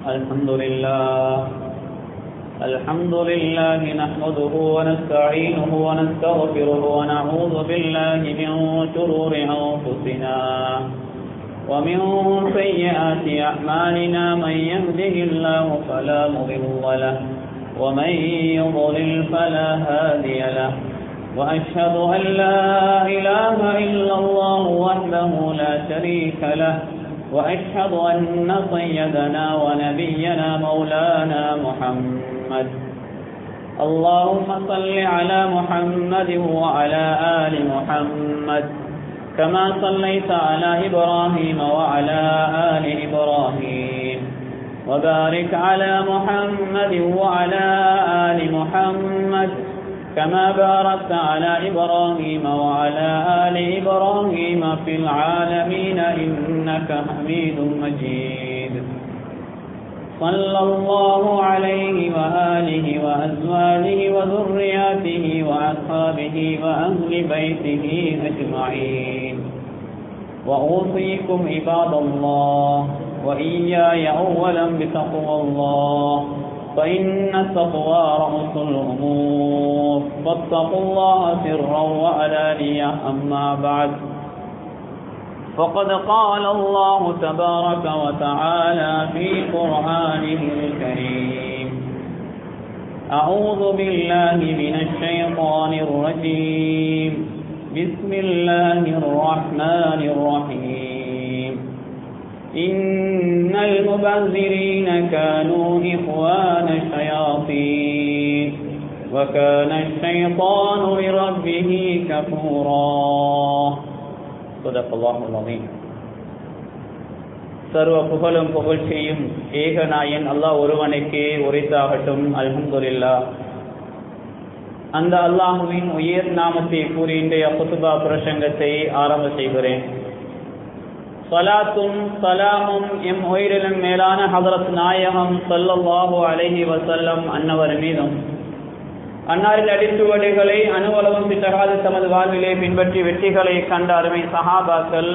الحمد لله الحمد لله نحمده ونستعينه ونستغفره ونعوذ بالله من شرور أنفسنا ومن سيئات أعمالنا من يهده الله فلا مضل له ومن يضلل فلا هادي له وأشهد أن لا إله إلا الله وحده لا شريك له وأشهد أن سيدنا ونبينا مولانا محمد اللهم صل على محمد وعلى آل محمد كما صليت على إبراهيم وعلى آل إبراهيم وبارك على محمد وعلى آل محمد كما باركت على إبراهيم وعلى آل إبراهيم في العالمين إنك حميد مجيد صلى الله عليه وآله وأزواجه وذرياته وأصحابه وأهل بيته أجمعين وأوصيكم عباد الله وإياي أولا بتقوى الله فإن التقوى رأس الأمور فاتقوا الله سرا وعلانية أما بعد فقد قال الله تبارك وتعالى في قرآنه الكريم أعوذ بالله من الشيطان الرجيم بسم الله الرحمن الرحيم إن المبذرين كانوا إخوان الشياطين وكان الشيطان لربه كفورا صدق الله العظيم சர்வ புகழும் புகழ்ச்சியும் ஏகநாயன் அல்லாஹ் ஒருவனுக்கே உரைத்தாகட்டும் அல்ஹம்துலில்லா அந்த அல்லாஹுவின் உயர் நாமத்தை கூறி இன்றைய குத்துபா பிரசங்கத்தை ஆரம்ப செய்கிறேன் சலாத்தும் சலாமும் எம் உயிரிலும் மேலான ஹதரத் நாயகம் சல்லல்லாஹு அலைஹி வசல்லம் அன்னவர் மீதும் அன்னாரின் அடித்துவடுகளை அணுவலகம் பித்தகாது தமது வாழ்விலே பின்பற்றி வெற்றிகளை கண்ட அருமை சஹாபாக்கள்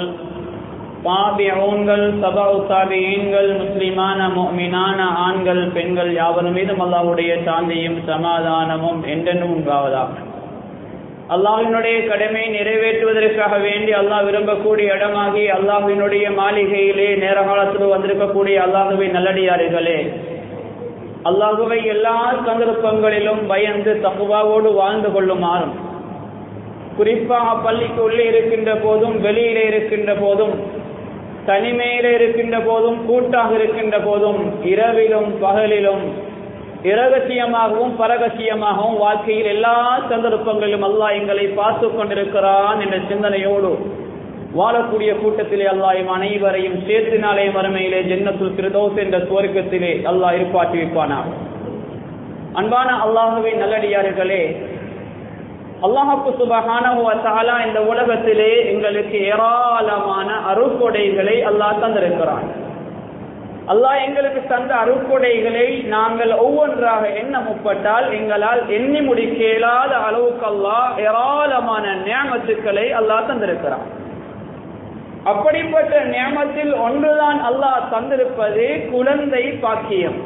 பாபியூன்கள் சபா தாபியீன்கள் முஸ்லிமான மோமினான ஆண்கள் பெண்கள் யாவரும் மீதும் அல்லாஹுடைய சாந்தியும் சமாதானமும் என்றென்றும் உண்டாவதாக அல்லாஹினுடைய கடமை நிறைவேற்றுவதற்காக வேண்டி அல்லாஹ் விரும்பக்கூடிய இடமாகி அல்லாஹினுடைய மாளிகையிலே நேர காலத்தில் வந்திருக்கக்கூடிய அல்லாஹுவை நல்லடியார்களே அல்லாஹுவை எல்லா சந்தர்ப்பங்களிலும் பயந்து தகுவாவோடு வாழ்ந்து கொள்ளுமாறும் குறிப்பாக பள்ளிக்கு உள்ளே இருக்கின்ற போதும் வெளியிலே இருக்கின்ற போதும் தனிமையில இருக்கின்ற போதும் கூட்டாக இருக்கின்ற போதும் இரவிலும் பகலிலும் இரகசியமாகவும் பரகசியமாகவும் வாழ்க்கையில் எல்லா சந்தர்ப்பங்களிலும் அல்லாஹ் எங்களை பார்த்து கொண்டிருக்கிறான் என்ற சிந்தனையோடு வாழக்கூடிய கூட்டத்திலே அல்லாஹ் அனைவரையும் சேர்த்து நாளை மறுமையிலே ஜென்னத்துல் கிருதோஸ் என்ற சுவர்க்கத்திலே அல்லாஹ் இருப்பாட்டி வைப்பானா அன்பான அல்லாஹுவை நல்லடியார்களே அல்லாஹப்பு சுபகானா இந்த உலகத்திலே எங்களுக்கு ஏராளமான அருக்கொடைகளை அல்லாஹ் தந்திருக்கிறான் அல்லாஹ் எங்களுக்கு தந்த அருக்கொடைகளை நாங்கள் ஒவ்வொன்றாக எண்ண முற்பட்டால் எங்களால் எண்ணி முடிக்க இயலாத அளவுக்கு அல்லாஹ் ஏராளமான நியமத்துக்களை அல்லாஹ் தந்திருக்கிறான் அப்படிப்பட்ட நியமத்தில் ஒன்றுதான் அல்லாஹ் தந்திருப்பது குழந்தை பாக்கியம்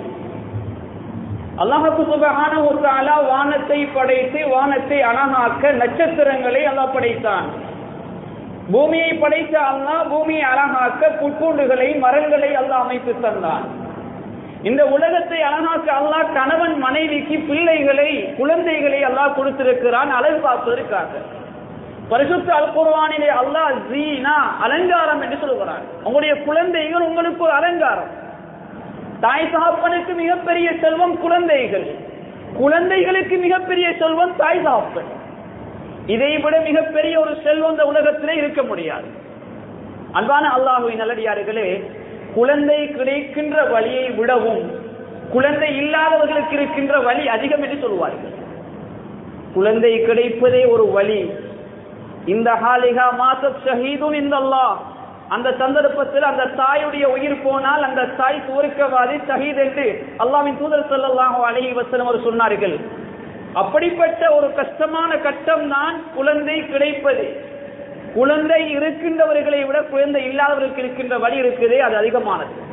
அல்லாஹுக்கு சுபகான ஒரு அலா வானத்தை படைத்து வானத்தை அழகாக்க நட்சத்திரங்களை அல்லாஹ் படைத்தான் பூமியை படைத்த அல்லாஹ் பூமியை அழகாக்க புட்பூண்டுகளை மரங்களை அல்லாஹ் அமைத்து தந்தான் இந்த உலகத்தை அழகாக்க அல்லாஹ் கணவன் மனைவிக்கு பிள்ளைகளை குழந்தைகளை அல்லாஹ் கொடுத்திருக்கிறான் அழகு பார்ப்பதற்காக பரிசுத்த அல்குர்வானிலே அல்லாஹ் ஜீனா அலங்காரம் என்று சொல்கிறான் உங்களுடைய குழந்தைகள் உங்களுக்கு ஒரு அலங்காரம் தாய் தகப்பனுக்கு மிகப்பெரிய செல்வம் குழந்தைகள் குழந்தைகளுக்கு மிகப்பெரிய செல்வம் தாய் தகப்பன் இதை விட மிகப்பெரிய ஒரு செல்வம் இந்த உலகத்திலே இருக்க முடியாது அன்பான அல்லாஹுவின் நல்லடியார்களே குழந்தை கிடைக்கின்ற வழியை விடவும் குழந்தை இல்லாதவர்களுக்கு இருக்கின்ற வழி அதிகம் என்று சொல்வார்கள் குழந்தை கிடைப்பதே ஒரு வழி இந்த ஹாலிகா மாசப் ஷஹீதுன் இந்த அல்லாஹ் அந்த சந்தர்ப்பத்தில் அந்த தாயுடைய உயிர் போனால் அந்த தாய் சுவர்க்கவாதி ஷஹீத் என்று அல்லாவின் தூதர் ஸல்லல்லாஹு அலைஹி வஸல்லம் அவர் சொன்னார்கள் அப்படிப்பட்ட ஒரு கஷ்டமான கட்டம் தான் குழந்தை கிடைப்பது குழந்தை இருக்கின்றவர்களை விட குழந்தை இல்லாதவர்களுக்கு இருக்கின்ற வழி இருக்குதே அது அதிகமானது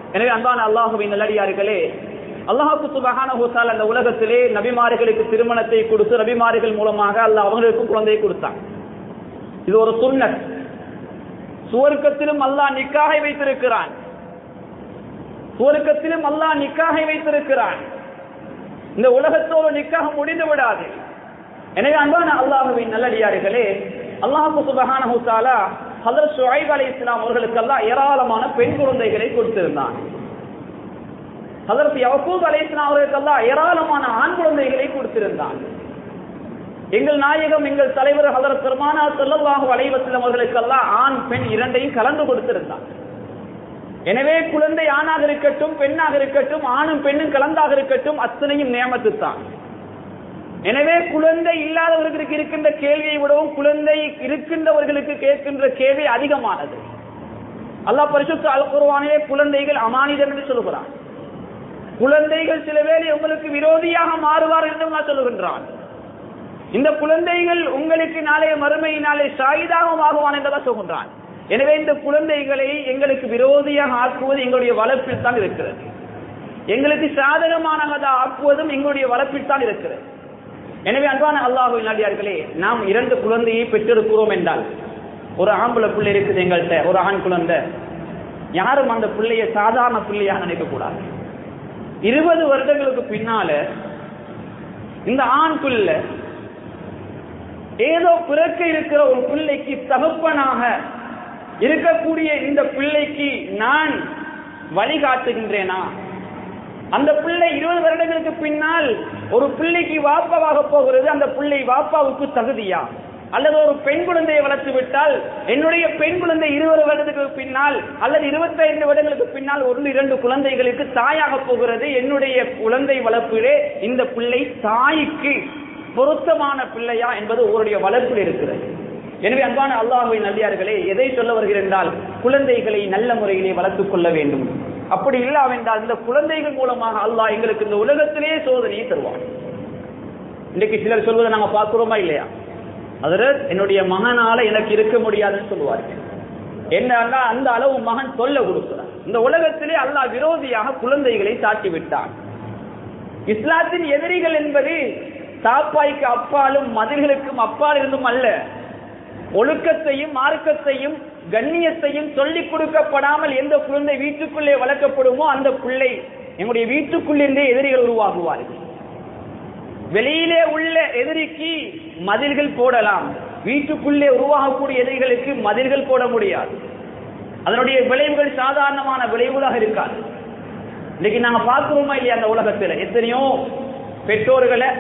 எனவே அன்பான அல்லாஹுவின் நல்லடியார்களே அல்லாஹுக்கு சுபஹானஹு தஆலா அந்த உலகத்திலே நபிமார்களுக்கு திருமணத்தை கொடுத்து நபிமார்கள் மூலமாக அல்லாஹ் அவங்களுக்கு குழந்தையை கொடுத்தான் இது ஒரு சுன்னத் சுவர்க்கத்திலும் அல்லாஹ் நிக்காகை வைத்திருக்கிறான் சுவர்க்கத்திலும் அல்லாஹ் நிக்காகை வைத்திருக்கிறான் இந்த உலகத்தோடு நிக்காக முடிந்து விடாது எனவே அன்பான அல்லாஹுவின் நல்லடியார்களே அல்லாஹு சுபஹானஹு தஆலா ஹதரத் ஷுஐப் அலைஹிஸ்ஸலாம் அவர்களுக்கெல்லாம் ஏராளமான பெண் குழந்தைகளை கொடுத்திருந்தான் ஹதரத் யக்கூப் அலைஹிஸ்ஸலாம் அவர்களுக்கெல்லாம் ஏராளமான ஆண் குழந்தைகளை கொடுத்திருந்தான் எங்கள் நாயகம் எங்கள் தலைவர் ஹதரத் பெருமானா ஸல்லல்லாஹு அலைஹி வஸல்லம் அவர்களுக்கெல்லாம் ஆண் பெண் இரண்டையும் கலந்து கொடுத்திருந்தான் எனவே குழந்தை ஆணாக இருக்கட்டும் பெண்ணாக இருக்கட்டும் ஆணும் பெண்ணும் கலந்தாக இருக்கட்டும் அத்தனையும் நியமத்து தான் எனவே குழந்தை இல்லாதவர்களுக்கு இருக்கின்ற கேள்வியை விடவும் குழந்தை இருக்கின்றவர்களுக்கு கேட்கின்ற கேள்வி அதிகமானது அல்லாஹ் பரிசுத்த அல் குர்ஆனிலே குழந்தைகள் அமானிதம் என்று சொல்லுகிறான் குழந்தைகள் சில வேளை உங்களுக்கு விரோதியாக மாறுவார் என்று நான் சொல்லுகின்றான் இந்த குழந்தைகள் உங்களுக்கு நாளைய மறுமையினாலே சாயுதாக ஆகுவான் என்றதான் சொல்கின்றான் எனவே இந்த குழந்தைகளை எங்களுக்கு விரோதியாக ஆக்குவது எங்களுடைய வளர்ப்பில் தான் இருக்கிறது எங்களுக்கு சாதகமானதாக ஆக்குவதும் எங்களுடைய வளர்ப்பில் தான் இருக்கிறது எனவே அன்பான அல்லாஹு நாடியார்களே நாம் இரண்டு குழந்தையை பெற்றிருக்கிறோம் என்றால் ஒரு ஆம்பளை பிள்ளை இருக்குது எங்கள்கிட்ட ஒரு ஆண் குழந்தை யாரும் அந்த பிள்ளையை சாதாரண பிள்ளையாக நினைக்க கூடாது இருபது வருடங்களுக்கு பின்னால இந்த ஆண் பிள்ளை ஏதோ பிறக்க இருக்கிற ஒரு பிள்ளைக்கு தகப்பனாக இருக்கக்கூடிய இந்த பிள்ளைக்கு நான் வழிகாட்டுகின்றேனா அந்த பிள்ளை இருபது வருடங்களுக்கு பின்னால் ஒரு பிள்ளைக்கு வாப்பாவாக போகிறது அந்த பிள்ளை வாப்பாவுக்கு தகுதியா அல்லது ஒரு பெண் குழந்தையை வளர்த்து விட்டால் என்னுடைய பெண் குழந்தை இருபது வருடத்துக்கு பின்னால் அல்லது இருபத்தைந்து வருடங்களுக்கு பின்னால் ஒரு இரண்டு குழந்தைகளுக்கு தாயாக போகிறது என்னுடைய குழந்தை வளர்ப்பிலே இந்த பிள்ளை தாய்க்கு பொருத்தமான பிள்ளையா என்பது ஒருடைய வளர்ப்பில் இருக்கிறது எனவே அன்பான அல்லாஹுவின் நல்லியார்களே எதை சொல்ல வருகிறேன் என்றால் குழந்தைகளை நல்ல முறையிலே வளர்த்துக் கொள்ள வேண்டும் அப்படி இல்லாவென்றால் இந்த குழந்தைகள் மூலமாக அல்லாஹ் எங்களுக்கு இந்த உலகத்திலே சோதனையை தருவான் இன்றைக்கு சிலர் சொல்வதை நாங்க பார்க்கிறோமா இல்லையா அதில் என்னுடைய மகனால எனக்கு இருக்க முடியாதுன்னு சொல்லுவார்கள் என்ன அந்த அளவு மகன் சொல்ல கொடுக்கிறார் இந்த உலகத்திலே அல்லாஹ் விரோதியாக குழந்தைகளை தாட்டி விட்டான் இஸ்லாத்தின் எதிரிகள் என்பது தாப்பாய்க்கு அப்பாலும் மதில்களுக்கும் அப்பால் இருந்தும் அல்ல ஒழுக்கத்தையும் மார்க்கத்தையும் கண்ணியத்தையும் சொல்லிக் கொடுக்கப்படாமல் எந்த குழந்தை வீட்டுக்குள்ளே வளர்க்கப்படுமோ அந்த பிள்ளை எங்களுடைய வீட்டுக்குள்ளிருந்தே எதிரிகள் உருவாகுவார்கள் வெளியிலே உள்ள எதிரிக்கு மதில்கள் போடலாம் வீட்டுக்குள்ளே உருவாகக்கூடிய எதிரிகளுக்கு மதில்கள் போட முடியாது அதனுடைய விளைவுகள் சாதாரணமான விளைவுகளாக இருக்காது இன்னைக்கு நாங்க பார்க்கிறோமா இல்லையா அந்த உலகத்துல எத்தனையோ பெற்றோர்களை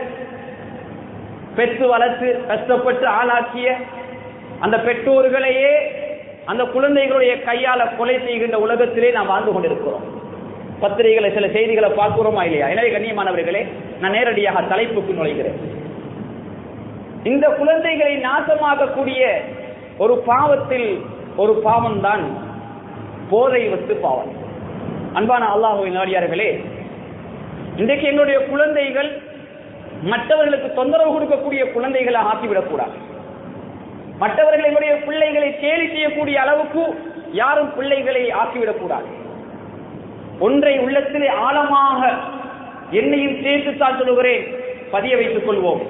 பெற்று வளர்த்து கஷ்டப்பட்டு ஆளாக்கிய அந்த பெற்றோர்களையே அந்த குழந்தைகளுடைய கையால கொலை செய்கின்ற உலகத்திலே நாம் வாழ்ந்து கொண்டிருக்கிறோம் பத்திரிகைகளை சில செய்திகளை பார்க்கிறோமா இல்லையா எனவே கண்ணியமானவர்களே நான் நேரடியாக தலைப்புக்கு நுழைகிறேன் இந்த குழந்தைகளை நாசமாக்கக்கூடிய ஒரு பாவத்தில் ஒரு பாவம் தான் போதை வத்து பாவம் அன்பான அல்லாஹுவின் நாடியார்களே இன்றைக்கு எங்களுடைய குழந்தைகள் மற்றவர்களுக்கு தொந்தரவு கொடுக்கக்கூடிய குழந்தைகளை ஆக்கிவிடக்கூடாது மற்றவர்கள் எங்களுடைய பிள்ளைகளை கேலி செய்யக்கூடிய அளவுக்கு யாரும் பிள்ளைகளை ஆக்கிவிடக்கூடாது ஒன்றை உள்ளத்திலே ஆழமாக என்னையும் சேர்த்துத்தான் சொல்லுகிறேன் பதிய வைத்துக் கொள்வோம்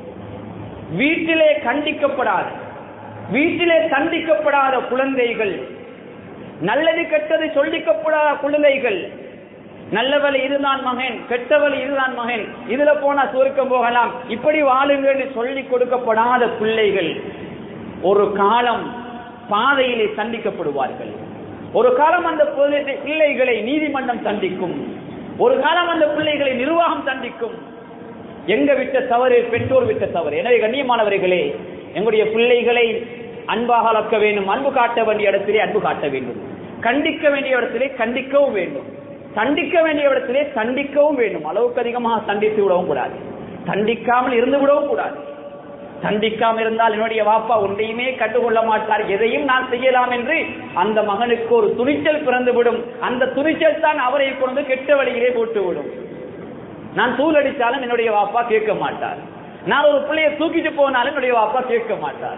வீட்டிலே கண்டிக்கப்படாத வீட்டிலே தண்டிக்கப்படாத குழந்தைகள் நல்லது கெட்டது சொல்லிக்கப்படாத குழந்தைகள் நல்லவள் இதுதான் மகன் கெட்டவள் இதுதான் மகன் இதுல போனா சுருக்கம் போகலாம் இப்படி வாழுங்கள் சொல்லிக் கொடுக்கப்படாத பிள்ளைகள் ஒரு காலம் பாதையிலே சந்திக்கப்படுவார்கள் ஒரு காலம் அந்த பிள்ளைகளை நீதிமன்றம் சந்திக்கும் ஒரு காலம் அந்த பிள்ளைகளை நிர்வாகம் சந்திக்கும் எங்க விட்ட தவறு பெற்றோர் விட்ட தவறு எனவே கண்ணியமானவர்களே எங்களுடைய பிள்ளைகளை அன்பாக வளர்க்க வேண்டும் அன்பு காட்ட வேண்டிய இடத்திலே அன்பு காட்ட வேண்டும் கண்டிக்க வேண்டிய இடத்திலே கண்டிக்கவும் வேண்டும் தண்டிக்க வேண்டிய இடத்திலே தண்டிக்கவும் வேண்டும் அளவுக்கு அதிகமாக தண்டித்து விடவும் கூடாது தண்டிக்காமல் இருந்து விடவும் கூடாது தண்டிக்காமல் இருந்தால் என்னுடைய வாப்பா ஒன்றையுமே கண்டுகொள்ள மாட்டார் எதையும் நான் செய்யலாம் என்று அந்த மகனுக்கு ஒரு துணிச்சல் பிறந்துவிடும் அந்த துணிச்சல் தான் அவரை கொண்டு கெட்ட வழியிலே போட்டுவிடும் நான் தூள் அடித்தாலும் என்னுடைய வாப்பா கேட்க மாட்டார் நான் ஒரு பிள்ளையை தூக்கிட்டு போனாலும் என்னுடைய வாப்பா கேட்க மாட்டார்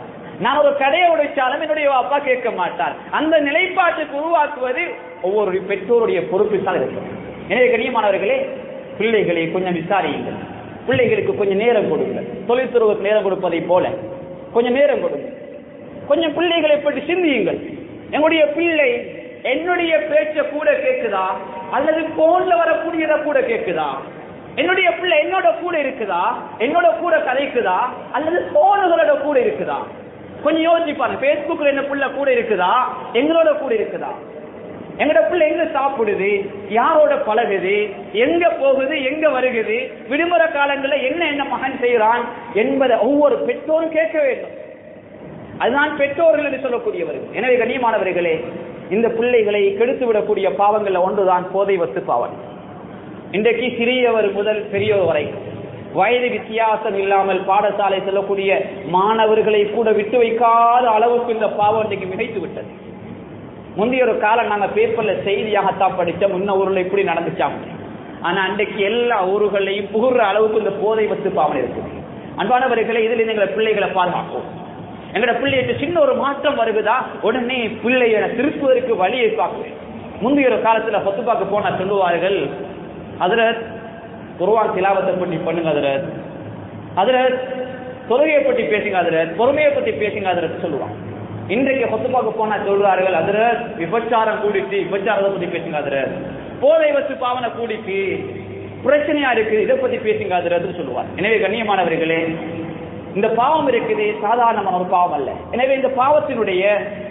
நான் ஒரு கடையை உடைச்சாலும் என்னுடைய அப்பா கேட்க மாட்டார் அந்த நிலைப்பாட்டுக்கு உருவாக்குவது ஒவ்வொரு பெற்றோருடைய பொறுப்பில் தான் இருக்கும் எனவே கண்ணியமானவர்களே பிள்ளைகளை கொஞ்சம் விசாரியுங்கள் பிள்ளைகளுக்கு கொஞ்சம் நேரம் கொடுங்கள் தொழில்துறவுக்கு நேரம் கொடுப்பதை போல கொஞ்சம் நேரம் கொடுங்க கொஞ்சம் பிள்ளைகளை பற்றி சிந்தியுங்கள் எங்களுடைய பிள்ளை என்னுடைய பேச்ச கூட கேட்குதா அல்லது போன்ல வரக்கூடியத கூட கேட்குதா என்னுடைய பிள்ளை என்னோட கூட இருக்குதா என்னோட கூட கதைக்குதா அல்லது போனுகளோட கூட இருக்குதா கொஞ்சம் யோசிப்பாங்க பேஸ்புக்ல என்ன புள்ள கூட இருக்குதா எங்களோட கூட இருக்குதா எங்கட பிள்ளை எங்க சாப்பிடுது யாரோட பழகுது எங்க போகுது எங்க வருகுது விடுமுறை காலங்களில் என்ன என்ன மகன் செய்யறான் என்பதை ஒவ்வொரு பெற்றோரும் கேட்க வேண்டும் அதுதான் பெற்றோர்கள் என்று சொல்லக்கூடியவர்கள் எனவே கண்ணியமானவர்களே இந்த பிள்ளைகளை கெடுத்து விடக்கூடிய பாவங்கள்ல ஒன்றுதான் போதை வத்து பாவம் இன்றைக்கு சிறியவர் முதல் பெரியவர் வரை வயது வித்தியாசம் இல்லாமல் பாடசாலை செல்லக்கூடிய மாணவர்களை கூட விட்டு வைக்காத அளவுக்கு இந்த பாவம் இன்றைக்கு மிகைத்து விட்டது முந்தைய ஒரு காலம் நாங்க பேப்பர்ல செய்தியாகத்தான் படிச்சோம் முன்ன ஊர்ல இப்படி நடந்துச்சாங்க ஆனா அன்றைக்கு எல்லா ஊர்களையும் புகுற அளவுக்கு இந்த போதை வத்து பாவம் இருக்குது அன்பானவர்களை இதில் எங்களை பிள்ளைகளை பாதுகாக்கும் எங்கட பிள்ளைகிட்ட சின்ன ஒரு மாற்றம் வருகுதா உடனே பிள்ளைய திருப்புவதற்கு வழியை பார்க்குவேன் முந்தைய ஒரு காலத்துல சொத்து பார்க்க போனா சொல்லுவார்கள் அதுல குருவான் திலாவத்தை பற்றி பண்ணுங்க அதுல அதுல தொழுகையை பற்றி பேசுங்க அதுல பொறுமையை பற்றி பேசுங்க அதுல சொல்லுவாங்க இன்றைக்கு சொத்துப்பாக்க போனா சொல்றார்கள் அதுல விபச்சாரம் கூடிட்டு விபச்சாரத்தை பத்தி பேசுங்க அதுல போதை வச்சு பாவனை கூடிட்டு பிரச்சனையா இருக்கு இதை பத்தி பேசுங்க அதுல சொல்லுவார் எனவே கண்ணியமானவர்களே இந்த பாவம் இருக்குது சாதாரணமான ஒரு பாவம் அல்ல எனவே இந்த பாவத்தினுடைய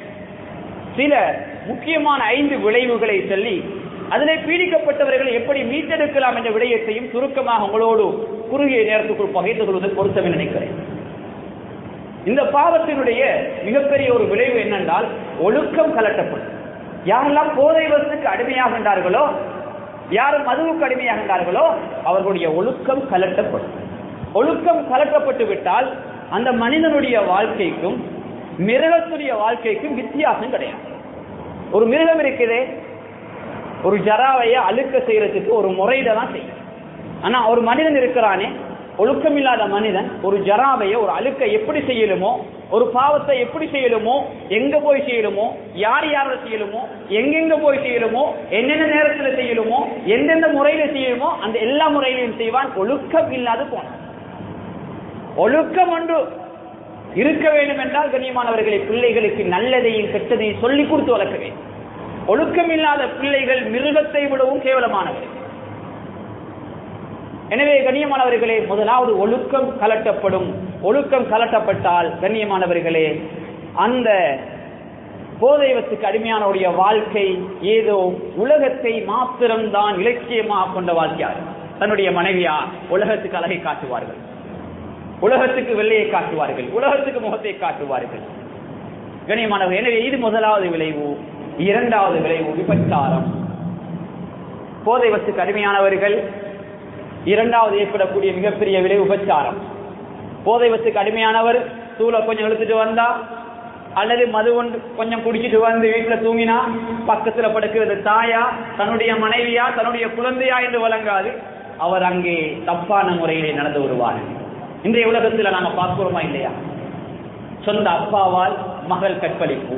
சில முக்கியமான ஐந்து விளைவுகளை சொல்லி அதிலே பீடிக்கப்பட்டவர்களை எப்படி மீட்டெடுக்கலாம் என்ற விடயத்தையும் சுருக்கமாக உங்களோடு குறுகிய நேரத்துக்குள் பகிர்ந்து கொள்வது பொருத்தம் நினைக்கிறேன் இந்த பாவத்தினுடைய மிகப்பெரிய ஒரு விளைவு என்னென்றால் ஒழுக்கம் கலட்டப்படும் யாரெல்லாம் போதை வசத்துக்கு அடிமையாகின்றார்களோ யார் மதுவுக்கு அடிமையாகின்றார்களோ அவர்களுடைய ஒழுக்கம் கலட்டப்படும் ஒழுக்கம் கலட்டப்பட்டு விட்டால் அந்த மனிதனுடைய வாழ்க்கைக்கும் மிருகத்துடைய வாழ்க்கைக்கும் வித்தியாசம் கிடையாது ஒரு மிருகம் இருக்குதே ஒரு ஜராவைய அழுக்க செய்யறதுக்கு ஒரு முறையில தான் செய்யும் ஆனா ஒரு மனிதன் இருக்கிறானே ஒழுக்கம் இல்லாத மனிதன் ஒரு ஜராவைய ஒரு அழுக்க எப்படி செய்யலுமோ ஒரு பாவத்தை எப்படி செய்யலுமோ எங்க போய் செய்யலுமோ யார் யார செய்யலுமோ எங்கெங்க போய் செய்யலுமோ என்னென்ன நேரத்தில் செய்யலுமோ எந்தெந்த முறையில செய்யலுமோ அந்த எல்லா முறையிலையும் செய்வான் ஒழுக்கம் இல்லாது போனான் ஒழுக்கம் ஒன்று இருக்க வேண்டும் என்றால் கண்ணியமானவர்களை பிள்ளைகளுக்கு நல்லதையும் கெட்டதையும் சொல்லிக் கொடுத்து வளர்க்க வேண்டும் ஒழுக்கம் இல்லாத பிள்ளைகள் மிருகத்தை விடவும் கேவலமானவர்கள் எனவே கண்ணியமானவர்களே முதலாவது ஒழுக்கம் கலட்டப்படும் ஒழுக்கம் கலட்டப்பட்டால் கண்ணியமானவர்களே அந்த போதைவத்துக்கு அடிமையானவருடைய வாழ்க்கை ஏதோ உலகத்தை மாத்திரம்தான் இலக்கியமாக கொண்ட வாழ்க்கையார் தன்னுடைய மனைவியா உலகத்துக்கு அழகை காட்டுவார்கள் உலகத்துக்கு வெள்ளையை காட்டுவார்கள் உலகத்துக்கு முகத்தை காட்டுவார்கள் கண்ணியமானவர் எனவே இது முதலாவது விளைவு இரண்டாவது விளைவு விபச்சாரம் போதை வத்துக்கு அடிமையானவர்கள் இரண்டாவது ஏற்படக்கூடிய மிகப்பெரிய விளைவு விபச்சாரம் போதை வத்துக்கு அடிமையானவர் சூளை கொஞ்சம் இழுத்துட்டு வந்தா அல்லது மது ஒன்று கொஞ்சம் குடிச்சிட்டு வந்து வீட்டுல தூங்கினா பக்கத்துல படுக்கிறது தாயா தன்னுடைய மனைவியா தன்னுடைய குழந்தையா என்று வழங்காது அவர் அங்கே தப்பான முறையிலே நடந்து வருவார் இன்றைய உலகத்தில் நாங்க பார்க்கிறோமா இல்லையா சொந்த அப்பாவால் மகள் கற்பழிப்பு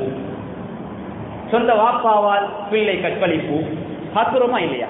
சொந்த வாப்பாவால் பிள்ளை கற்பழிப்பு பார்க்கிறோமா இல்லையா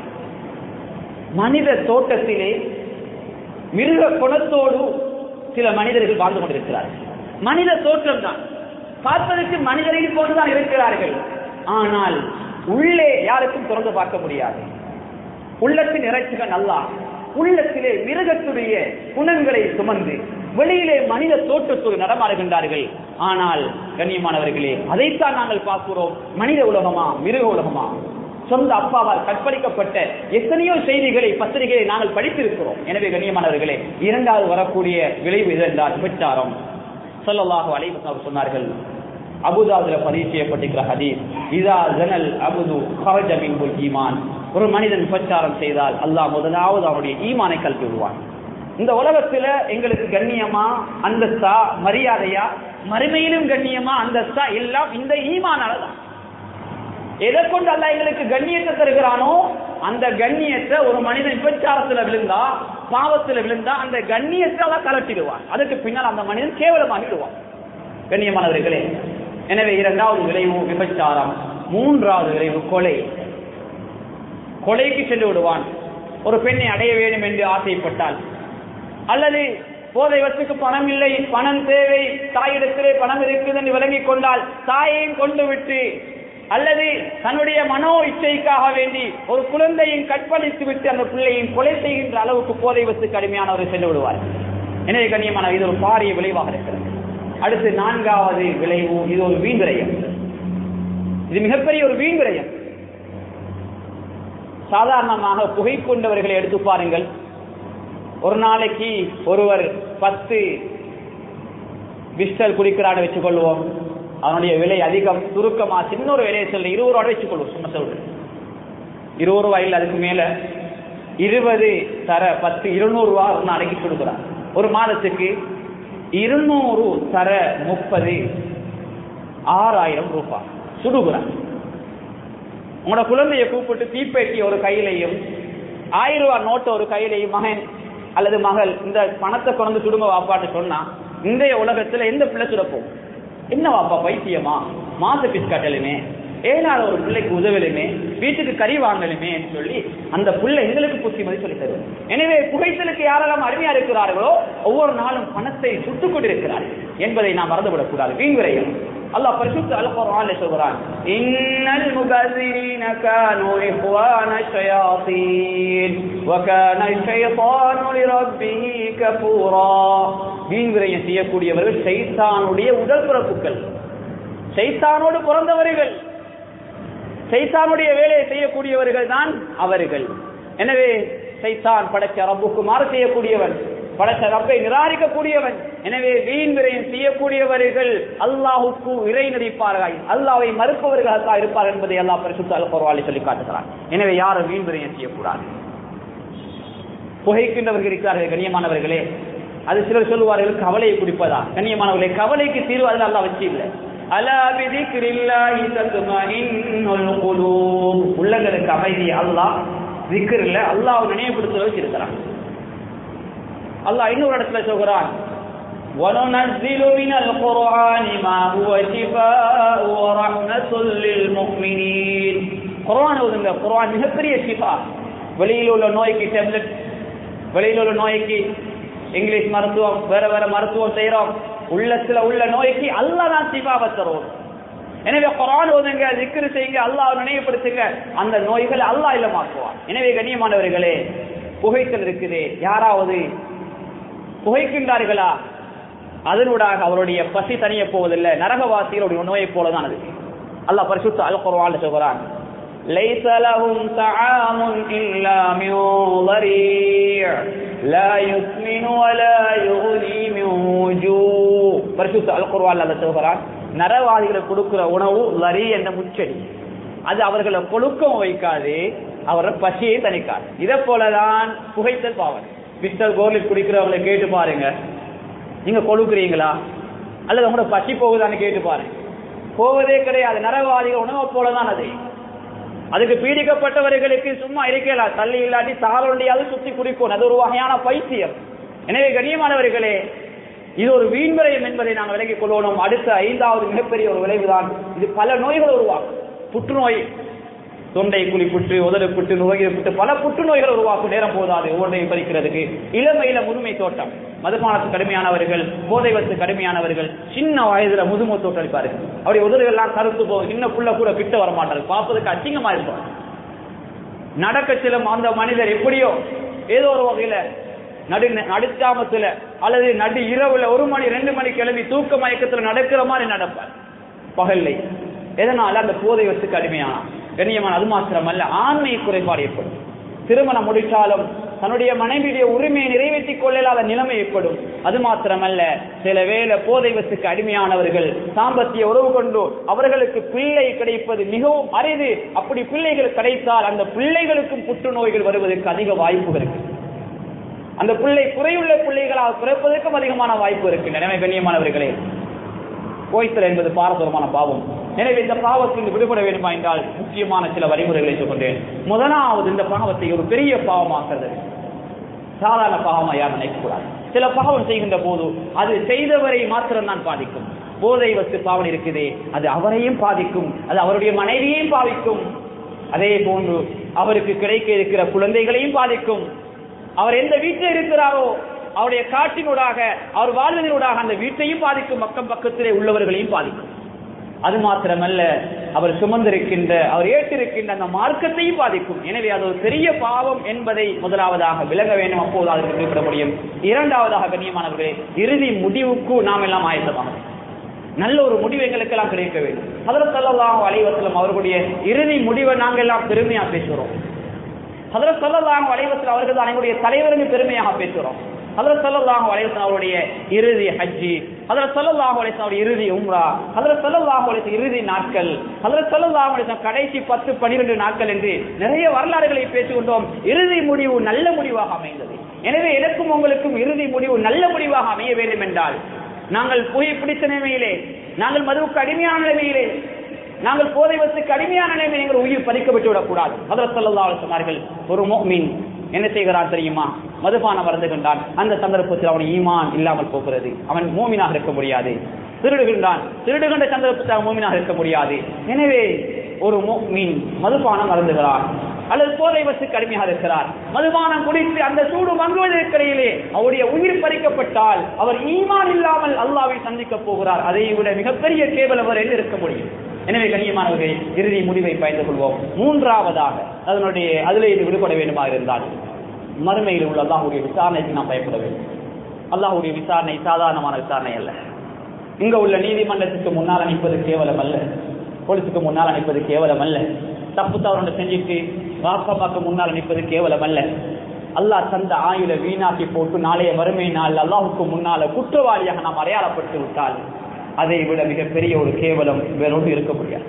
மனித தோட்டத்திலே மிருக குணத்தோடு சில மனிதர்கள் வாழ்ந்து கொண்டிருக்கிறார்கள் மனித தோற்றம் தான் பார்ப்பதற்கு மனிதர்கள் போன்றுதான் இருக்கிறார்கள் ஆனால் உள்ளே யாருக்கும் திறந்து பார்க்க முடியாது உள்ளத்தின் இறைச்சிகள் நல்லா உள்ளத்திலே மிருகத்துடைய குணங்களை சுமந்து வெளியிலே மனித தோற்றத்தோடு நடமாடுகின்றார்கள் ஆனால் கண்ணியமானவர்களே அதைத்தான் நாங்கள் பார்க்கிறோம் மனித உலகமா மிருக உலகமா சொந்த அப்பாவால் கற்பழிக்கப்பட்ட எத்தனையோ செய்திகளை பத்திரிகையை நாங்கள் படித்திருக்கிறோம் எனவே கண்ணியமானவர்களே இரண்டாவது வரக்கூடிய விளைவு இதென்றால் விபச்சாரம் சொல்லலாக அலைவசம் சொன்னார்கள் அபுதாதுல பதிவு செய்யப்பட்டிருக்கிற ஹதீஸ் இதா ஜனல் அபுது ஹரஜ மின்புல் ஈமான் ஒரு மனிதன் விபச்சாரம் செய்தால் அல்லாஹ் முதலாவது அவனுடைய ஈமானை கல்வி விடுவான் இந்த உலகத்துல எங்களுக்கு கண்ணியமா அந்தஸ்தா மரியாதையா மறுமையிலும் கண்ணியமா அந்தஸ்தா எல்லாம் இந்த ஈமானாலதான் எதை கொண்டு அல்ல எங்களுக்கு கண்ணியத்தை தருகிறானோ அந்த கண்ணியத்தை ஒரு மனிதன் விபச்சாரத்துல விழுந்தா பாவத்துல விழுந்தா அந்த கண்ணியத்தை அவன் கலட்டிடுவான் அதுக்கு பின்னால் அந்த மனிதன் கேவலமாகிடுவான் கண்ணியமானவர்களே எனவே இரண்டாவது விளைவு விபச்சாரம் மூன்றாவது விளைவு கொலை கொலைக்கு சென்று விடுவான் ஒரு பெண்ணை அடைய வேண்டும் என்று ஆசைப்பட்டால் அல்லது போதை வசுக்கு பணம் இல்லை பணம் தேவை தாயிடத்திலே பணம் இருக்குது என்று விளங்கிக் கொண்டால் தாயையும் கொண்டு விட்டு அல்லது தன்னுடைய மனோ இச்சைக்காக வேண்டி ஒரு குழந்தையும் கற்பழித்து விட்டு அந்த பிள்ளையும் கொலை செய்கின்ற அளவுக்கு போதை வசுக்கு அடிமையானவர்கள் சென்று விடுவார் எனவே கண்ணியமான இது ஒரு பாரிய விளைவாக இருக்கிறது அடுத்து நான்காவது விளைவு இது ஒரு வீண்விரயம் இது மிகப்பெரிய ஒரு வீண்விரயம் சாதாரணமாக புகை கொண்டவர்களை எடுத்து பாருங்கள் ஒரு நாளைக்கு ஒருவர் பத்து பிஸ்டல் குடிக்கிறான்னு வச்சுக் கொள்வோம் அதனுடைய விலை அதிகம் சுருக்கமா சின்ன ஒரு விலையை சொல்ல இருபது ரூபாய் வச்சுக் கொள்வோம் சும்மா சொல்றேன் இருபது ரூபாயில் அதுக்கு மேல இருபது தர பத்து இருநூறு ரூபா ஒரு நாளைக்கு கொடுக்குறார் ஒரு மாதத்துக்கு இருநூறு தர முப்பது ஆறாயிரம் ரூபாய் சுடுகிறார் உங்களோட குழந்தைய கூப்பிட்டு தீப்பெட்டி ஒரு கையிலையும் ஆயிரம் ரூபாய் நோட்டு ஒரு கையிலையும் மகன் அல்லது மகள் இந்த பணத்தை கொண்டு சுடுங்க வாப்பாட்டு சொன்னா இன்றைய உலகத்துல எந்த பிள்ளை சுடப்போம் என்ன வாப்பா பைத்தியமா மாச பிஸ் கட்டலுமே ஏனால ஒரு பிள்ளைக்கு உதவலுமே வீட்டுக்கு கறி வாங்கலுமே சொல்லி அந்த பிள்ளை எங்களுக்கு புத்திமதி சொல்லி தருவோம் எனவே புகைத்தலுக்கு யாரெல்லாம் அருமையா இருக்கிறார்களோ ஒவ்வொரு நாளும் பணத்தை சுட்டுக் கொண்டிருக்கிறார்கள் என்பதை நாம் மறந்துவிடக் கூடாது வீண்விரையும் அல்லாஹ் பரிசுத்த அல் குர்ஆன்ல சொல்றான் இன்னல் முபذرين كانوا اخوان الشياطين وكان الشيطان لربه كفورا வீண்விரையம் செய்யக்கூடியவர்கள் ஷைத்தானுடைய உடல் பிறப்புகள் ஷைத்தானோடு பிறந்தவர்கள் சைத்தானுடைய வேலையை செய்யக்கூடியவர்கள் தான் அவர்கள் எனவே சைத்தான் படைச்ச ரப்புக்கு மாறு செய்யக்கூடியவன் படைச்ச ரப்பை நிராகரிக்கக்கூடியவன் எனவே வீண் விரயம் செய்யக்கூடியவர்கள் அல்லாஹுக்கு இறை நடிப்பார்கள் அல்லாவை மறுப்பவர்களாக இருப்பார்கள் என்பதை அல்லாஹ் பரிசுத்த அல் குர்ஆனில் சொல்லி காட்டுகிறான் எனவே யாரும் வீண் விரயம் செய்யக்கூடாது புகைக்கின்றவர்கள் இருக்கிறார்கள் கண்ணியமானவர்களே அது சிலர் சொல்லுவார்கள் கவலையை குடிப்பதா கண்ணியமானவர்களே கவலைக்கு தீர்வு அதில் அல்லாஹ் வச்சு இல்லை அலா பிதிக்ரில்லாஹி தத்மஇன்னுல் குலூப் உள்ளங்களுக்கு அமைதி அல்லாஹ் திக்ரில் அல்லாஹ் நினைவுபடுத்த வச்சிருக்கிறான் அல்லாஹ் இன்னொரு இடத்துல சொல்கிறான் وننزل من القرآن ما هو شفاء ورحمة للمؤمنين குர்ஆன் ஓதுங்க குர்ஆன் மிகப்பெரிய ஷிஃபா வெளியில் உள்ள நோய்க்கு டேப்லெட் வெளியில் உள்ள நோய்க்கு இங்கிலீஷ் மருத்துவம் வேற வேற மருத்துவம் செய்யறோம் உள்ளத்துல உள்ள நோய்க்கு அல்லாஹ் தான் ஷிஃபாவை தருவோம் எனவே குரான் ஓதுங்க திக்ரு செய்யுங்க அல்லாஹ் நினைவுபடுத்துங்க அந்த நோய்களை அல்லாஹ் இல்லமாக்குவான் எனவே கண்ணியமானவர்களே புகைத்தல் இருக்குது யாராவது புகைக்கின்றார்களா அதனூடாக அவருடைய பசி தனிய போவதில்லை நரகவாசிகளுடைய நோயை போலதான் அது அல்லாஹ் பரிசுத்த அல் குர்ஆன்ல சொல்கிறான் ليس لهم طعام إلا من ضريع لا يسمن ولا يغني من وجوع பரிசுத்த அல் குர்ஆன்ல அதை சொல்கிறான் நரவாதிகளுக்கு கொடுக்கிற உணவு லரி என்ற முச்செடி அது அவர்களை கொழுக்கம் வைக்காது அவர்கள் பசியை தணிக்காது இதை போலதான் புகைத்தல் பாவனை மிஸ்டர் கோர்லிட் குடிக்கிறவங்களை கேட்டு பாருங்க நீங்க கொழுக்கிறீங்களா அல்லது உங்களோட பசி போகுதான்னு கேட்டு பாருங்க போவதே கிடையாது நரவாதிகள் உணவை போலதான் அது அதுக்கு பீடிக்கப்பட்டவர்களுக்கு சும்மா இருக்கலாம் தள்ளி இல்லாட்டி தாளொண்டியாவது சுத்தி குடிக்கும் அது ஒரு வகையான பைத்தியம் எனவே கண்ணியமானவர்களே இது ஒரு வீண்விரயம் என்பதை நாங்கள் விலகிக் கொள்ளணும் அடுத்த ஐந்தாவது மிகப்பெரிய ஒரு விளைவுதான் இது பல நோய்கள் உருவாக்கும் புற்றுநோய் தொண்டை குழிப்புற்று உதடு புற்று நுரையீரல் புற்று பல புற்றுநோய்கள் உருவாக்கும் நேரம் போதாது ஒவ்வொன்றையும் பறிக்கிறதுக்கு இளமையில முதுமை தோட்டம் மதுபானத்து கடுமையானவர்கள் போதை வத்து கடுமையானவர்கள் சின்ன வயதுல முதுமை தோற்றளிப்பார்கள் அவருடைய உதடுகள்லாம் கருத்து போகும் சின்ன புள்ள கூட கிட்ட வர மாட்டார்கள் பார்ப்பதற்கு அச்சிங்கமா இருக்கும் நடக்க சில அந்த மனிதர் எப்படியோ ஏதோ ஒரு வகையில நடு நடுச்சாமத்துல அல்லது நடு இரவுல ஒரு மணி ரெண்டு மணி கிளம்பி தூக்க மயக்கத்துல நடக்கிற மாதிரி நடப்பார் பகல்லை எதனால அந்த போதை வத்துக்கு அடிமையானா கண்ணியமான அது மாத்திரம் அல்ல ஆண்மை குறைபாடு ஏற்படும் திருமணம் முடித்தாலும் தன்னுடைய மனைவியுடைய உரிமையை நிறைவேற்றிக் கொள்ளலாத நிலைமை ஏற்படும் அது மாத்திரமல்ல சில வேளை போதை வத்துக்கு அடிமையானவர்கள் சாம்பத்திய உறவு கொண்டு அவர்களுக்கு பிள்ளை கிடைப்பது மிகவும் அரிது அப்படி பிள்ளைகள் கிடைத்தால் அந்த பிள்ளைகளுக்கும் புற்றுநோய்கள் வருவதற்கு அதிக வாய்ப்பு இருக்கு அந்த பிள்ளை குறையுள்ள பிள்ளைகளாக பிறப்பதற்கும் அதிகமான வாய்ப்பு இருக்கு எனவே கண்ணியமானவர்களே கோய்த்தல் என்பது பாரதூரமான பாவம் எனவே இந்த பாவத்தில் விடுபட வேண்டுமா என்றால் முக்கியமான சில வழிமுறைகளை சொல்கின்றேன் முதலாவது இந்த பாவத்தை ஒரு பெரிய பாவமாக்குறது சாதாரண பாவமா யாரும் நினைக்கக்கூடாது சில பாவம் செய்கின்ற போது அது செய்தவரை மாத்திரம் தான் பாதிக்கும் போதை வஸ்து பாவனை இருக்குது அது அவரையும் பாதிக்கும் அது அவருடைய மனைவியையும் பாதிக்கும் அதே போன்று அவருக்கு கிடைக்க இருக்கிற குழந்தைகளையும் பாதிக்கும் அவர் எந்த வீட்டில் இருக்கிறாரோ அவருடைய காட்டினூடாக அவர் வாழ்வதனூடாக அந்த வீட்டையும் பாதிக்கும் பக்கம் பக்கத்திலே உள்ளவர்களையும் பாதிக்கும் அது மாத்திரமல்ல அவர் சுமந்திருக்கின்ற அவர் ஏற்றிருக்கின்ற அந்த மார்க்கத்தையும் பாதிக்கும் எனவே அது ஒரு பெரிய பாவம் என்பதை முதலாவதாக விளங்க வேண்டும் அப்போது அதற்கு குறிப்பிட முடியும் இரண்டாவதாக கண்ணியமானவர்களே இறுதி முடிவுக்கு நாம் எல்லாம் ஆயத்தமாக நல்ல ஒரு முடிவு எங்களுக்கு எல்லாம் கிடைக்க வேண்டும் ஹதரத் ஸல்லல்லாஹு அலைஹி வஸல்லம் அவர்களுடைய இறுதி முடிவை நாங்கள் எல்லாம் பெருமையா பேசுகிறோம் ஹதரத் ஸல்லல்லாஹு அலைஹி வஸல்லம் அவர்கள் தான் எங்களுடைய தலைவருக்கு பெருமையாக பேசுகிறோம் ஹதரத் ஸல்லல்லாஹு அலைஹி வஸல்லம் அவருடைய இறுதி ஹஜ்ஜி ஹதரத் ஸல்லல்லாஹு அலைஹி வஸல்லம் அவருடைய இறுதி உம்ரா ஹதரத் ஸல்லல்லாஹு அலைஹி வஸல்லம் இறுதி நாட்கள் ஹதரத் ஸல்லல்லாஹு அலைஹி வஸல்லம் கடைசி 10 12 நாட்கள் என்று நிறைய வரலாறுகளை பேசிக்கொண்டோம் இறுதி முடிவு நல்ல முடிவாக அமைந்தது எனவே எனக்கும் உங்களுக்கும் இறுதி முடிவு நல்ல முடிவாக அமைய வேண்டும் என்றால் நாங்கள் புகை பிடித்த நிலைமையிலே நாங்கள் மதுவுக்கு அடிமையான நிலைமையிலே நாங்கள் போதை வசதிக்கு அடிமையான நிலைமையில் எங்கள் உயிர் பறிக்கப்பட்டு விடக்கூடாது ஹதரத் ஸல்லல்லாஹு அலைஹி சொன்னார்கள் ஒரு முஃமின் என்ன செய்கிறான் தெரியுமா மதுபானம் வருந்துகின்றான் அந்த சந்தர்ப்பத்தில் அவன் ஈமான் இல்லாமல் போகிறது அவன் மூமினாக இருக்க முடியாது திருடுகின்றான் திருடுகின்ற சந்தர்ப்பத்தில் அவன் மூமினாக இருக்க முடியாது எனவே ஒரு முஃமின் மதுபானம் வருந்துகிறான் அல்லது போதை வசுக்கு அடிமையாக இருக்கிறார் மதுபானம் குடித்து அந்த சூடு மங்குவதற்கிடையிலே அவருடைய உயிர் பறிக்கப்பட்டால் அவர் ஈமான் இல்லாமல் அல்லாவை சந்திக்க போகிறார் அதை விட மிகப்பெரிய கேவலம் அவர் என்ன இருக்க முடியும் எனவே கண்ணியமானவர்கள் இறுதி முடிவை பயந்து கொள்வோம் மூன்றாவதாக அதனுடைய அதிலே இது விடுபட வேண்டுமா இருந்தால் மறுமையில் உள்ள அல்லாஹுடைய விசாரணைக்கு நாம் பயப்பட வேண்டும் அல்லாஹுடைய விசாரணை சாதாரணமான விசாரணை அல்ல இங்க உள்ள நீதிமன்றத்துக்கு முன்னால் அனுப்பது கேவலம் அல்ல போலீஸுக்கு முன்னால் அனுப்பது கேவலம் அல்ல தப்பு தவறு செஞ்சுட்டு வாக்கமாக்கு முன்னால் அனுப்பது கேவலம் அல்ல அல்லாஹ் தந்த ஆயுள வீணாக்கி போட்டு நாளைய வறுமை நாள் அல்லாஹுக்கு முன்னால குற்றவாளியாக நாம் அடையாளப்பட்டு விட்டால் அதை விட மிகப்பெரிய ஒரு கேவலம் வேறொன்று இருக்க முடியாது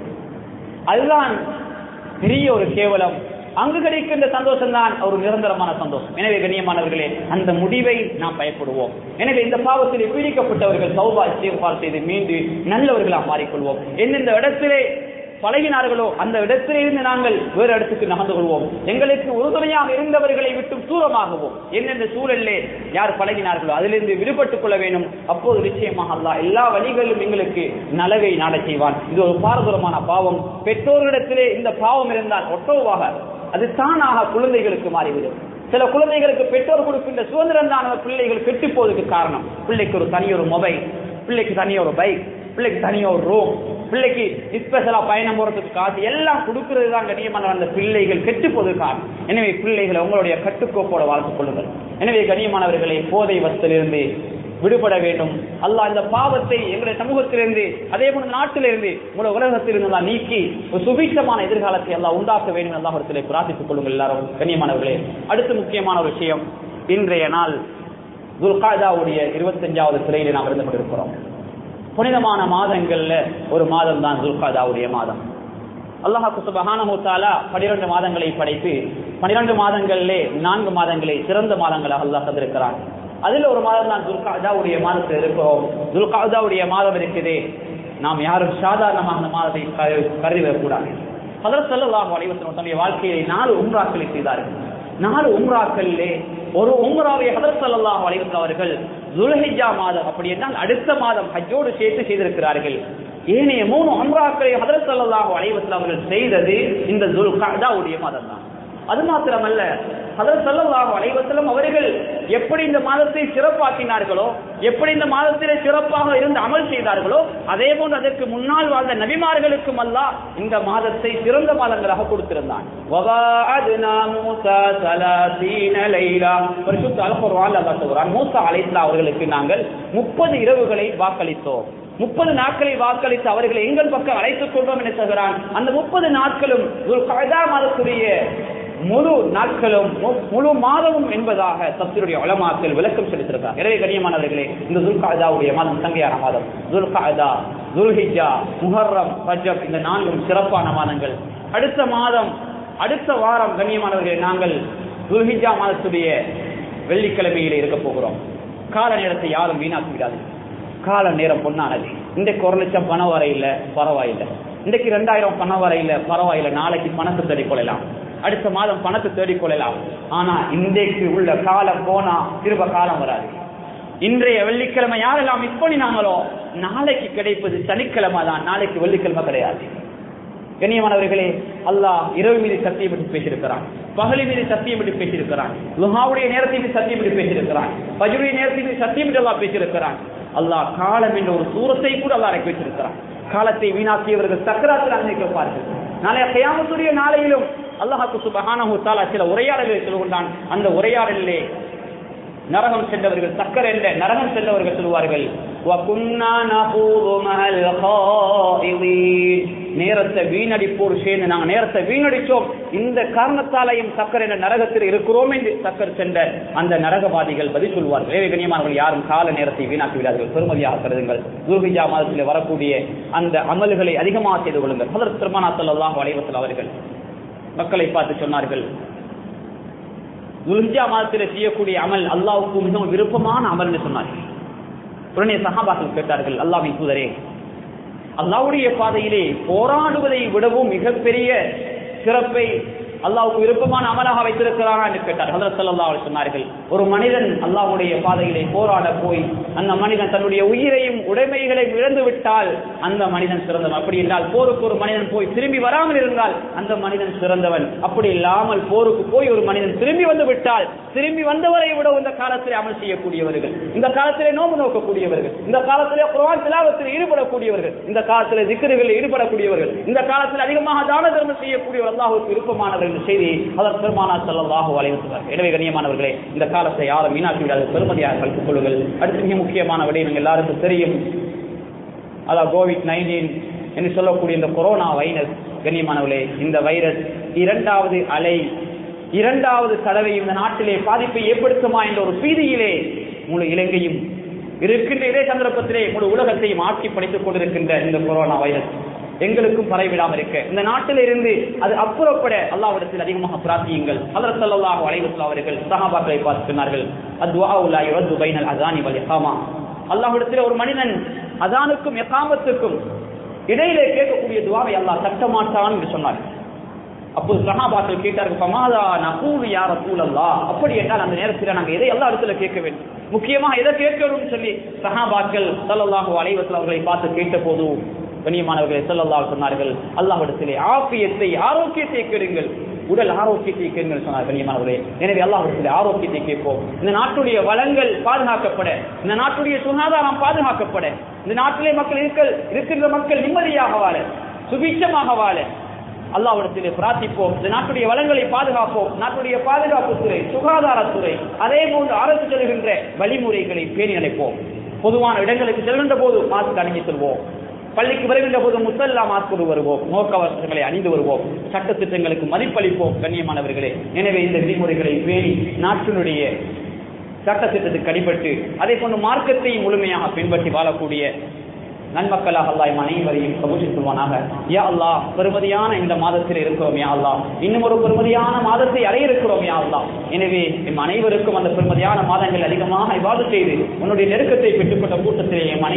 அதுதான் பெரிய ஒரு கேவலம் அங்கு கிடைக்கின்ற சந்தோஷம் தான் ஒரு நிரந்தரமான சந்தோஷம் எனவே கண்ணியமானவர்களே அந்த முடிவை நாம் பயப்படுவோம் எனவே இந்த பாவத்தில் பீடிக்கப்பட்டவர்கள் சௌபா இஸ்திக்ஃபார் செய்து மீண்டு நல்லவர்களாக மாறிக்கொள்வோம் எந்தெந்த இடத்திலே பழகினார்களோ அந்த இடத்திலே இருந்து நாங்கள் வேறு இடத்துக்கு நகர்ந்து கொள்வோம் எங்களுக்கு உறுதுணையாக இருந்தவர்களை விட்டு தூரமாகவும் எந்தெந்த சூழலிலே யார் பழகினார்களோ அதிலிருந்து விடுபட்டுக் கொள்ள வேண்டும் அப்போது நிச்சயமாக அல்லாஹ் எல்லா வழிகளிலும் எங்களுக்கு நலவை நாடச் செய்வான் இது ஒரு பாரதூரமான பாவம் பெற்றோர்களிடத்திலே இந்த பாவம் இருந்தால் ஒட்டோவாக அது தானாக குழந்தைகளுக்கு மாறிவிடும் சில குழந்தைகளுக்கு பெற்றோர் கொடுக்கின்ற சுதந்திரம் தான் அந்த பிள்ளைகள் கெட்டு போவதற்கு காரணம் பிள்ளைக்கு ஒரு தனி ஒரு மொபைல் பிள்ளைக்கு தனி ஒரு பைக் பிள்ளைக்கு தனியா ஒரு ரூம் பிள்ளைக்கு ஸ்பெஷலா பயணம் போறதுக்கு காசு எல்லாம் கொடுக்கிறது தான் கண்ணியமான அந்த பிள்ளைகள் கெட்டு போவதற்கு காரணம் எனவே பிள்ளைகளை உங்களுடைய கட்டுக்கோப்போட வளர்த்துக் கொள்ளுங்கள் எனவே கண்ணியமானவர்களை போதை வசத்திலிருந்து விடுபட வேண்டும் அல்லாஹ் இந்த பாவத்தை எங்களுடைய சமூகத்திலிருந்து அதே போல நாட்டிலிருந்து உங்களோட உலகத்திலிருந்து எல்லாம் நீக்கி ஒரு சுபீட்சமான எதிர்காலத்தை எல்லாம் உண்டாக்க வேண்டும் அல்லாஹிடத்திலே பிரார்த்தித்துக் கொள்ளுங்கள் எல்லாரும் கண்ணியமானவர்களே அடுத்து முக்கியமான ஒரு விஷயம் இன்றைய நாள் துல்காதாவுடைய இருபத்தஞ்சாவது சிலையில நாம் இருந்து கொண்டிருக்கிறோம் புனிதமான மாதங்கள்ல ஒரு மாதம் தான் துல்காதாவுடைய மாதம் அல்லாஹாக்கு சுபஹானஹு தஆலா 12 மாதங்களை படைத்து 12 மாதங்களிலே நான்கு மாதங்களை சிறந்த மாதங்களாக அல்லாஹ் தந்திருக்கிறான் அதுல ஒரு மாதம் தான் துல்காதாவுடைய மாதத்தில் இருக்கிறோம் துல்காதாவுடைய மாதம் இருக்குது நாம் யாரும் சாதாரணமாக அந்த மாதத்தை கரு- கருதி வரக்கூடாது ஹதரத் ஸல்லல்லாஹு அலைஹி வஸல்லம் தன்னுடைய வாழ்க்கையை நாலு உம்ராக்களை செய்தார்கள் நாலு உம்ராக்களிலே ஒரு உம்ராவை ஹதரத் ஸல்லல்லாஹு அலைஹி வஸல்லம் அவர்கள் துல்ஹிஜ்ஜா மாதம் அப்படி என்றால் அடுத்த மாதம் ஹஜ்ஜோடு சேர்த்து செய்திருக்கிறார்கள் ஏனைய மூணு உம்ராக்களை ஹதரத் ஸல்லல்லாஹு அலைஹி வஸல்லம் அவர்கள் செய்தது இந்த துல்கஅதாவுடைய மாதம் தான் அது மாத்திரமல்ல ஹதரத் ஸல்லல்லாஹு அலைஹி வஸல்லம் அவர்கள் எப்படி இந்த மாதத்தை சிறப்பாக்கினார்களோ எப்படி இந்த மாதத்திலே சிறப்பாக இருந்து அமல் செய்தார்களோ அதே போன்று அதற்கு முன்னால் வாழ்ந்த நபிமார்களுக்கும் அல்லாஹ் இந்த மாதத்தை சிறந்த மாதங்களாக கொடுத்திருந்தான் வவாஅத்னா மூஸா ஸலாசீன லைலா பரிசுத்த அல் குர்ஆன்ல அல்லாஹ் சொல்றான் மூஸா அலைஹிஸ்ஸலாம் அவர்களுக்கு நாங்கள் 30 இரவுகளை வாக்களித்தோம் முப்பது நாட்களை வாக்களித்து அவர்களை எங்கள் பக்கம் அழைத்துக் கொண்டோம் என்று சொல்கிறான் அந்த முப்பது நாட்களும் ஒரு கதா மாதத்துடைய முழு நாட்களும் மு- முழு மாதமும் என்பதாக தப்சீருடைய உலமாக்கள் விளக்கம் செலுத்திருக்கார் எனவே கண்ணியமானவர்களே இந்த துல்காதாவுடைய மாதம் சங்கையான மாதம் துல்காதா துல்ஹிஜா முஹர்ரம் ரஜப் இந்த நான்கும் சிறப்பான மாதங்கள் அடுத்த மாதம் அடுத்த வாரம் கண்ணியமானவர்களே நாங்கள் துல்ஹிஜா மாதத்துடைய வெள்ளிக்கிழமையிலே இருக்க போகிறோம் கால நேரத்தை யாரும் வீணாக்கி விடாதீர்கள் கால நேரம் பொண்ணானது இன்றைக்கு ஒரு லட்சம் பணம் வரையில பரவாயில்லை இன்றைக்கு ரெண்டாயிரம் பணம் வரையில பரவாயில்லை நாளைக்கு பணத்தை தேடிக் கொள்ளலாம் அடுத்த மாதம் பணத்தை தேடிக் கொள்ளலாம் ஆனா இன்றைக்கு உள்ள காலம் போனா திரும்ப காலம் வராது இன்றைய வெள்ளிக்கிழமை யாரெல்லாம் மிஸ் பண்ணினாங்களோ நாளைக்கு கிடைப்பது சனிக்கிழமை தான் நாளைக்கு வெள்ளிக்கிழமை கிடையாது கண்ணியமானவர்களே அல்லாஹ் இரவு மீது சத்தியம் என்று பேசியிருக்கிறான் பகலி மீது சத்தியம் என்று பேசியிருக்கிறான் லுஹாவுடைய நேரத்தை மீது சத்தியம் என்று பேசியிருக்கிறான் பஜுடைய நேரத்தை மீது சத்தியம் என்று அல்லாஹ் பேசியிருக்கிறான் அல்லாஹ் காலம் என்ற ஒரு சூரத்தை கூட அல்லாஹ் இறக்கி வச்சிருக்கிறான் காலத்தை வீணாக்கியவர்கள் சக்கராத்தில் அனுமதிக்கப்பார்கள் நாளைய கயாமத்துடைய நாளையிலும் அல்லாஹாக்கு சுபஹானஹு தஆலா சில உரையாடல்களை சொல்கின்றான் அந்த உரையாடலிலே நரகம் சென்றவர்கள் சக்கர என்ற நரகம் சென்றவர்கள் சொல்வார்கள் وَكُنَّا نَخُوضُ مَعَ الْخَائِضِينَ நேரத்தை வீணடிப்போர் சேர்ந்து நாங்கள் நேரத்தை வீணடிச்சோம் இந்த காரணத்தாலையும் சக்கர் என்ற நரகத்தில் இருக்கிறோம் என்று சக்கர் சென்ற அந்த நரகவாதிகள் பதில் சொல்வார்கள் ஏழை கண்ணியமானவர்கள் யாரும் கால நேரத்தை வீணாக்கி விடாதீர்கள் பெருமதியாக கருதுங்கள் துர்கிஜா மாதத்தில் வரக்கூடிய அந்த அமல்களை அதிகமாக செய்து கொள்ளுங்கள் ஹதரத் பெருமானா ஸல்லல்லாஹு அலைஹி வஸல்லம் அவர்கள் மக்களை பார்த்து சொன்னார்கள் துல்ஹிஜா மாதத்தில் செய்யக்கூடிய அமல் அல்லாஹ்வுக்கு மிகவும் விருப்பமான அமல் என்று சொன்னார்கள் உடனே சஹாபாக்கள் கேட்டார்கள் அல்லாஹ்வின் தூதரே அல்லாஹ்வுடைய பாதையிலே போராடுவதை விடவும் மிகப்பெரிய சிறப்பை அல்லாஹ்வுக்கு விருப்பமான அமலாக வைத்திருக்கிறாரா என்று கேட்டார் ஹதரத் ஸல்லல்லாஹு அலைஹி சொன்னார்கள் ஒரு மனிதன் அல்லாஹ்வுடைய பாதையிலே போராட போய் அந்த மனிதன் தன்னுடைய உயிரையும் உடைமைகளையும் இழந்து விட்டால் அந்த மனிதன் சிறந்தவன் அப்படி என்றால் போருக்கு ஒரு மனிதன் போய் திரும்பி வராமல் இருந்தால் அந்த மனிதன் சிறந்தவன் அப்படி இல்லாமல் போருக்கு போய் ஒரு மனிதன் திரும்பி வந்து விட்டால் திரும்பி வந்தவரை விட இந்த காலத்திலே அமல் செய்யக்கூடியவர்கள் இந்த காலத்திலே நோம்பு நோக்கக்கூடியவர்கள் இந்த காலத்திலே குர்ஆன் திலாவத்தில் ஈடுபடக்கூடியவர்கள் இந்த காலத்திலே திக்ருகளில் ஈடுபடக்கூடியவர்கள் இந்த காலத்தில் அதிகமாக தான தர்மம் செய்யக்கூடியவர் அல்லாஹ்வுக்கு விருப்பமானவர் என்ற செய்தி அதன் பெருமானா ஸல்லல்லாஹு அலைஹி வஸல்லம் எனவே கண்ணியமானவர்களே இந்த காலத்தை யாரும் வீணாக்கி விடாது பெருமதியாக கற்றுக் கொள்ளுங்கள் அடுத்து மிக முக்கியமான விடயம் எல்லாருக்கும் தெரியும் அதான் கோவிட் நைன்டீன் என்று சொல்லக்கூடிய இந்த கொரோனா வைரஸ் கண்ணியமானவர்களே இந்த வைரஸ் இரண்டாவது அலை இரண்டாவது தடவை இந்த நாட்டிலே பாதிப்பை ஏற்படுத்துமா என்ற ஒரு பீதியிலே முழு இலங்கையும் இருக்கின்ற இதே சந்தர்ப்பத்திலே முழு உலகத்தையும் ஆட்சி படைத்துக் கொண்டிருக்கின்ற இந்த கொரோனா வைரஸ் எங்களுக்கும் பரவிடாமல் இருக்க இந்த நாட்டில் இருந்து அது அப்புறப்பட அல்லாவிடத்தில் அதிகமாக பிரார்த்தியுங்கள் ஹதரத் ஸல்லல்லாஹு அலைஹி வஸல்லம் அவர்கள் சஹாபாக்களை பார்த்து சொன்னார்கள் அத்வா லா யுரது பைனல் அஸானி வல் இகாமா அல்லாஹ்விடத்தில் ஒரு மனிதன் அசானுக்கும் எகாமத்துக்கும் இடையிலே கேட்கக்கூடிய துவாவை அல்லாஹ் தட்ட மாட்டான் என்று சொன்னார் அப்போது சஹாபாக்கள் கேட்டார்கள் பமாதா நகூல் யார் ரசூலல்லா அப்படி என்றால் அந்த நேரத்தில் நாங்கள் எதை எல்லா இடத்துல கேட்க வேண்டும் முக்கியமாக எதை கேட்கணும்னு சொல்லி சஹாபாக்கள் ஸல்லல்லாஹு அலைஹி வஸல்லம் அவர்களை பார்த்து கேட்டபோது கண்ணியமானவர்களை ஸல்லல்லாஹு சொன்னார்கள் அல்லாஹ்விடத்திலே ஆபியத்தை ஆரோக்கியத்தை கேளுங்கள் உடல் ஆரோக்கியத்தை கேளுங்கள் சொன்னார் கண்ணியமானவர்களே எனவே அல்லாஹ்விடத்திலே ஆரோக்கியத்தை கேட்போம் இந்த நாட்டுடைய வளங்கள் பாதுகாக்கப்பட இந்த நாட்டுடைய சுகாதாரம் பாதுகாக்கப்பட இந்த நாட்டிலே மக்கள் இருக்க இருக்கின்ற மக்கள் நிம்மதியாக வாழ சுபிட்சமாக வாழ அல்லாவிடத்திலே பிரார்த்திப்போம் இந்த நாட்டுடைய வளங்களை பாதுகாப்போம் நாட்டுடைய பாதுகாப்புத்துறை சுகாதாரத்துறை அதே போன்று அரசு செல்கின்ற வழிமுறைகளை பேணி அழைப்போம் பொதுவான இடங்களுக்கு செல்கின்ற போது மாஸ்க் அணிஞ்சு செல்வோம் பள்ளிக்கு வருகின்ற போது முத்தல்லா மாஸ்க் கொண்டு வருவோம் முகக்கவசங்களை அணிந்து வருவோம் சட்ட திட்டங்களுக்கு மதிப்பளிப்போம் கண்ணியமானவர்களே எனவே இந்த விதிமுறைகளை பேணி நாட்டினுடைய சட்ட திட்டத்துக்கு அடிபட்டு அதே போன்று மார்க்கத்தை முழுமையாக பின்பற்றி வாழக்கூடிய நன்மக்களாக அல்லாஹ் எம் அனைவரையும் கபூஷன் சொல்வானாக யா அல்லாஹ் பெருமதியான இந்த மாதத்தில் இருக்கிறோம் யா அல்லாஹ் இன்னும் ஒரு பெருமதியான மாதத்தை அடைய இருக்கிறோம் யா அல்லாஹ் எனவே எம் அனைவருக்கும் அந்த பெருமதியான மாதங்கள் அதிகமாக இவ்வாறு செய்து உன்னுடைய நெருக்கத்தை பெற்றுக்கொண்ட கூட்டத்திலே எம் அனை